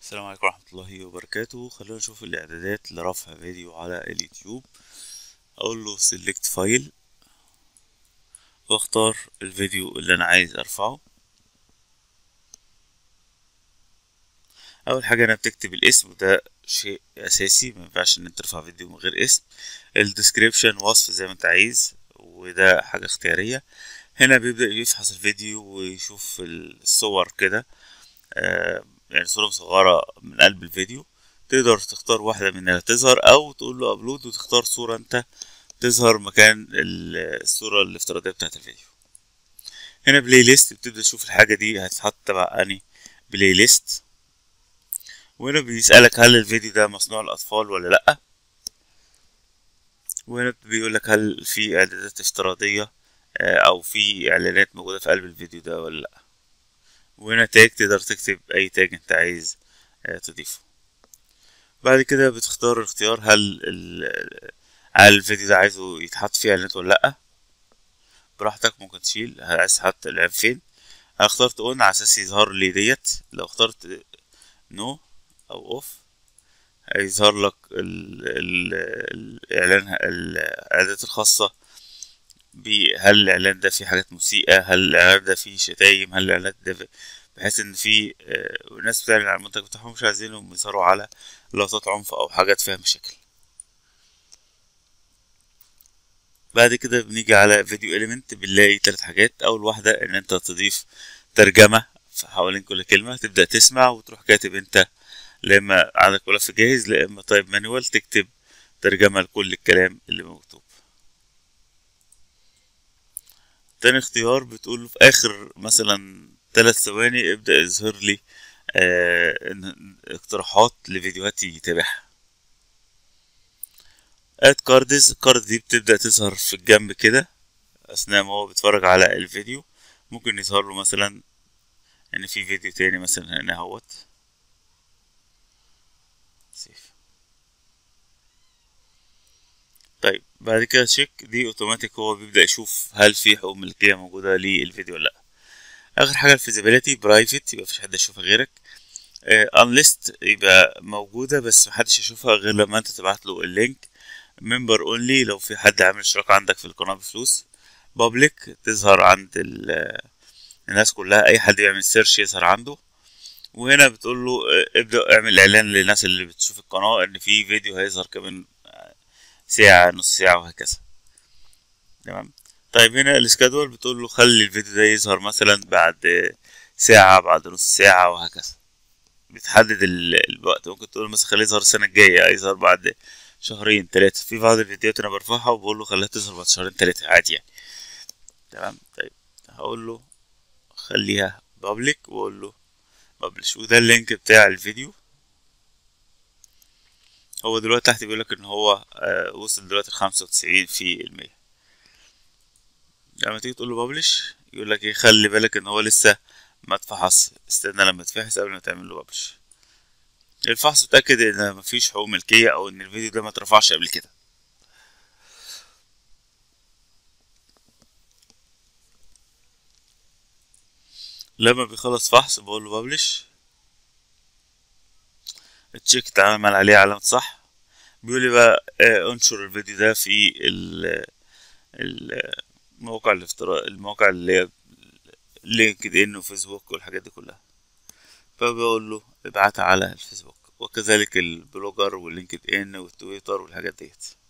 السلام عليكم ورحمة الله وبركاته خلونا نشوف الإعدادات لرفع فيديو على اليوتيوب أقول له select file واختار الفيديو اللي أنا عايز أرفعه أول حاجة أنا بتكتب الاسم وده شيء أساسي مينفعش إن أنت ترفع فيديو من غير اسم الديسكريبشن وصف زي ما أنت عايز وده حاجة اختيارية هنا بيبدأ يفحص الفيديو ويشوف الصور كده آه يعني صورة مصغرة من قلب الفيديو تقدر تختار واحدة منها تظهر أو تقول له أبلود وتختار صورة أنت تظهر مكان الصورة الافتراضية بتاعة الفيديو هنا بلاي ليست بتبدأ تشوف الحاجة دي هتتحط تبع أني بلاي ليست وهنا بيسألك هل الفيديو ده مصنوع للأطفال ولا لأ وهنا بيقولك هل في إعدادات افتراضية أو في إعلانات موجودة في قلب الفيديو ده ولا لأ وهنا تاج تقدر تكتب اي تاج انت عايز تضيفه بعد كده بتختار اختيار هل هل الفيديو ده عايزه يتحط فيه اعلانات ولا لا براحتك ممكن تشيل عايز تحط الاعلان فين انا اخترت اون على اساس يظهر لي ديت لو اخترت نو او اوف هيظهر لك الاعلان الاعدادات الخاصه هل الاعلان ده فيه حاجات مسيئه هل الاعلان ده فيه شتايم هل الاعلان ده بحيث ان في ناس بتعلن على المنتج بتاعهم مش عايزينهم يظهروا على لقطات عنف او حاجات فيها مشاكل بعد كده بنيجي على فيديو اليمنت بنلاقي ثلاث حاجات اول واحده ان انت تضيف ترجمه حوالين كل كلمه تبدا تسمع وتروح كاتب انت لا اما عندك ملف جاهز لا اما طيب مانوال تكتب ترجمه لكل الكلام اللي مكتوب تاني اختيار بتقول في اخر مثلا ثلاث ثواني ابدأ يظهر لي اه اقتراحات لفيديوهات يتابعها اد كاردز الكارد دي بتبدأ تظهر في الجنب كده اثناء ما هو بيتفرج على الفيديو ممكن يظهر له مثلا ان في فيديو تاني مثلا هنا اهوت سيف طيب بعد كده تشيك دي اوتوماتيك هو بيبدأ يشوف هل في حقوق ملكية موجودة للفيديو ولا لأ آخر حاجة الفيزيبيليتي برايفت يبقى مفيش حد يشوفها غيرك انليست يبقى موجودة بس محدش يشوفها غير لما انت تبعت له اللينك ممبر اونلي لو في حد عامل اشتراك عندك في القناة بفلوس بابليك تظهر عند الناس كلها اي حد يعمل سيرش يظهر عنده وهنا بتقول له ابدأ اعمل اعلان للناس اللي بتشوف القناة ان في فيديو هيظهر كمان ساعة نص ساعة وهكذا تمام طيب هنا السكادول بتقول له خلي الفيديو ده يظهر مثلا بعد ساعة بعد نص ساعة وهكذا بتحدد الوقت ممكن تقول مثلا خليه يظهر السنة الجاية يظهر بعد شهرين تلاتة في بعض الفيديوهات انا برفعها وبقول له خليها تظهر بعد شهرين تلاتة عادي يعني تمام طيب هقول له خليها بابليك واقول له ببلش وده اللينك بتاع الفيديو هو دلوقتي تحت بيقولك ان هو آه وصل دلوقتي لخمسة وتسعين في المية لما تيجي تقول له ببلش يقول لك ايه خلي بالك ان هو لسه ما اتفحص استنى لما يتفحص قبل ما تعمل له ببلش الفحص اتاكد ان مفيش حقوق ملكيه او ان الفيديو ده ما اترفعش قبل كده لما بيخلص فحص بقول له ببلش التشيك اتعمل عليه علامة صح بيقول لي بقى اه انشر الفيديو ده في ال المواقع الافتراء المواقع اللي هي لينكد ان وفيسبوك والحاجات دي كلها فبقول له ابعتها على الفيسبوك وكذلك البلوجر واللينكد ان والتويتر والحاجات ديت